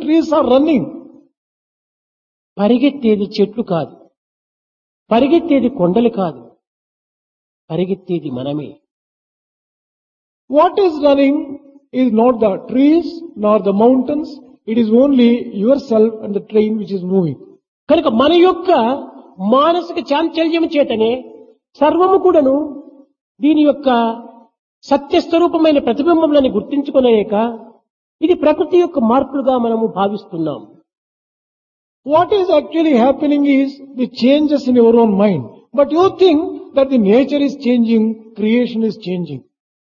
trees are running. పరిగెత్తేది చెట్లు కాదు పరిగెత్తేది కొండలు కాదు పరిగెత్తేది మనమే What is running is not the trees nor the mountains. It is only yourself and the train which is moving. కనుక మన యొక్క మానసిక చాంచల్యం చేతనే సర్వము కూడాను దీని యొక్క సత్యస్వరూపమైన ప్రతిబింబములని గుర్తించుకోలేక ఇది ప్రకృతి యొక్క మార్పులుగా మనము భావిస్తున్నాం What is actually happening is the changes in your own mind. But you think that the nature is changing, creation is changing.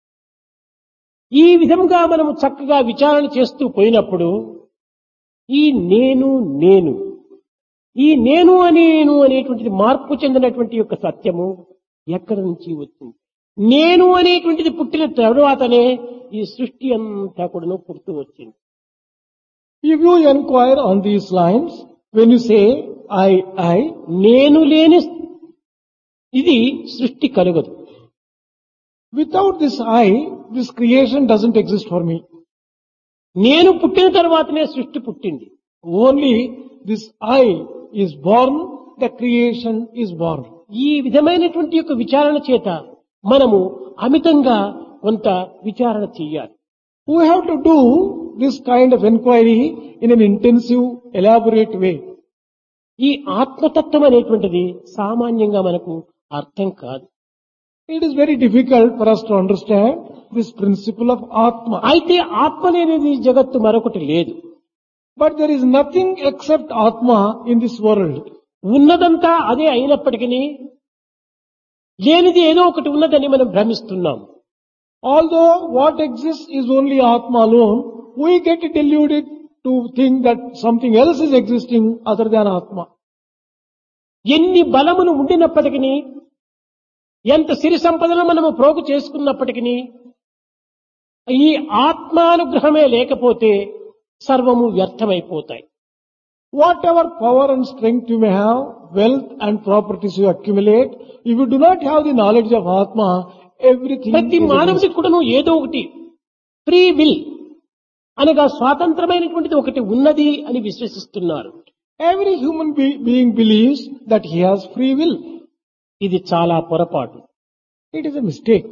ఈ విధంగా మనము చక్కగా విచారణ చేస్తూ పోయినప్పుడు ఈ నేను నేను ఈ నేను అనేను అనేటువంటిది మార్పు చెందినటువంటి యొక్క సత్యము ఎక్కడి నుంచి వచ్చింది నేను అనేటువంటిది పుట్టిన తరువాతనే ఈ సృష్టి అంతా కూడాను పుడుతూ వచ్చింది If you inquire on these lines, when you say I, I, నేను లేని ఇది సృష్టి కలుగదు without this I, this creation doesn't exist for me. నేను పుట్టిన తర్వాతనే సృష్టి పుట్టింది Only this I is born, the creation is born. ఈ విధమైనటువంటి యొక్క విచారణ చేత మనము అమితంగా కొంత విచారణ చెయ్యాలి We have to do this kind of inquiry in an intensive, elaborate way. ఈ ఆత్మతత్వం అనేటువంటిది సామాన్యంగా మనకు అర్థం కాదు It is very difficult for us to understand this principle of Atma. అయితే ఆత్మ లేనిది జగత్తు మరొకటి లేదు But there is nothing except Atma in this world. ఉన్నదంతా అదే అయినప్పటికీ లేనిది ఏదో ఒకటి ఉన్నదని మనం భ్రమిస్తున్నాం Although what exists is only Atma alone, we get deluded to think that something else is existing other than Atma. ఎన్ని బలములు ఉండినప్పటికీ ఎంత సిరి సంపదలు మనము ప్రోగు చేసుకున్నప్పటికీ ఈ ఆత్మానుగ్రహమే లేకపోతే సర్వము వ్యర్థమైపోతాయి Whatever power and strength you may have, wealth and properties you accumulate, if you do not have the knowledge of Atma, everything ప్రతి is against మానవుడికి కూడాను ఏదో ఒకటి ఫ్రీ విల్ అనగా స్వాతంత్రమైనటువంటిది ఒకటి ఉన్నది అని విశ్వసిస్తున్నారు Every human be- being believes that he has free will. ఇది చాలా పొరపాటు It is a mistake.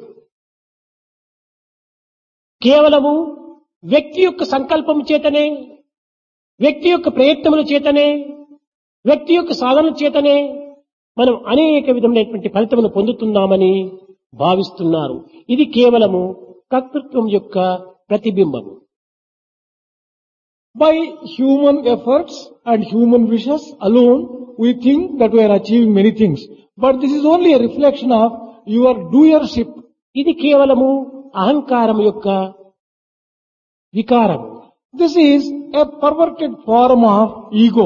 కేవలము వ్యక్తి యొక్క సంకల్పం చేతనే వ్యక్తి యొక్క ప్రయత్నముల చేతనే వ్యక్తి యొక్క సాధన చేతనే మనం అనేక విధమైనటువంటి ఫలితమును పొందుతున్నామని భావిస్తున్నారు ఇది కేవలము కర్తృత్వం యొక్క ప్రతిబింబము By human efforts and human wishes alone, we think that we are achieving many things. But this is only a reflection of your doership. ఇది కేవలము అహంకారం యొక్క వికారం This is a perverted form of ego.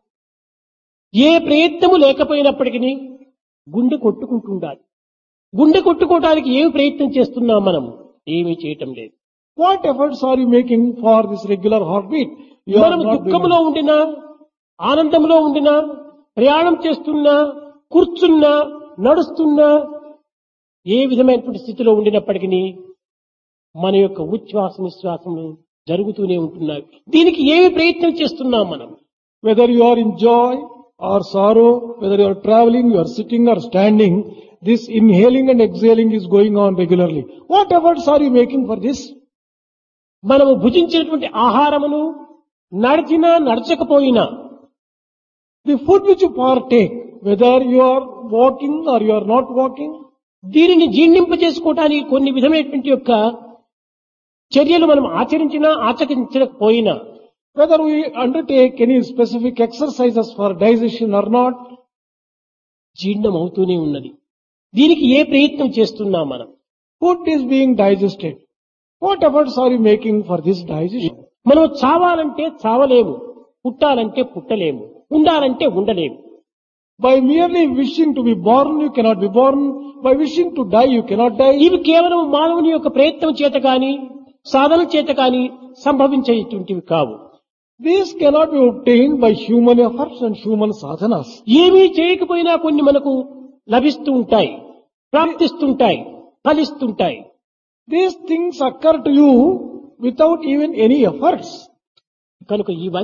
ఏ ప్రయత్నము లేకపోయినప్పటికీ గుండె కొట్టుకుంటుండాలి గుండె కొట్టుకోవడానికి ఏమి ప్రయత్నం చేస్తున్నాం మనం ఏమీ చేయటం లేదు What efforts are you making for this regular heartbeat? You are మనం not doing దుఃఖంలో ఉండినా ఆనందంలో ఉండినా ప్రయాణం చేస్తున్నా కూర్చున్నా నడుస్తున్నా ఏ విధమైనటువంటి స్థితిలో ఉండినప్పటికీ మన యొక్క ఉచ్ఛ్వాస నిశ్వాసములు జరుగుతూనే ఉంటున్నాయి దీనికి ఏమి ప్రయత్నం చేస్తున్నాం మనం Whether you are in joy or sorrow, whether you are traveling, you are sitting or standing, this inhaling and exhaling is going on regularly. What efforts are you making for this? మనము భుజించినటువంటి ఆహారమును నడిచినా నడచకపోయినా The food which you partake, whether you are walking or you are not walking, దీనిని జీర్ణింపజేసుకోవటానికి కొన్ని విధమైనటువంటి యొక్క చర్యలు మనం ఆచరించినా ఆచరించకపోయినా whether we undertake any specific exercises for digestion or not, జీర్ణం అవుతూనే ఉన్నది దీనికి ఏ ప్రయత్నం చేస్తున్నాం మనం food is being digested. What efforts are you making for this digestion? మనం చావాలంటే చావలేము పుట్టాలంటే పుట్టలేము ఉండాలంటే ఉండలేము By merely wishing to be born, you cannot be born. By wishing to die, you cannot die. ఇవి కేవలం మానవుని యొక్క ప్రయత్నం చేత కాని సాధన చేత కాని సంభవించేటువంటివి కావు These cannot be obtained by human efforts and human sadhanas. ఏమీ చేయకపోయినా కొన్ని మనకు లభిస్తూ ఉంటాయి ప్రాప్తిస్తుంటాయి ఫలిస్తుంటాయి These things occur to you without even any efforts. కనుక ఇవన్నీ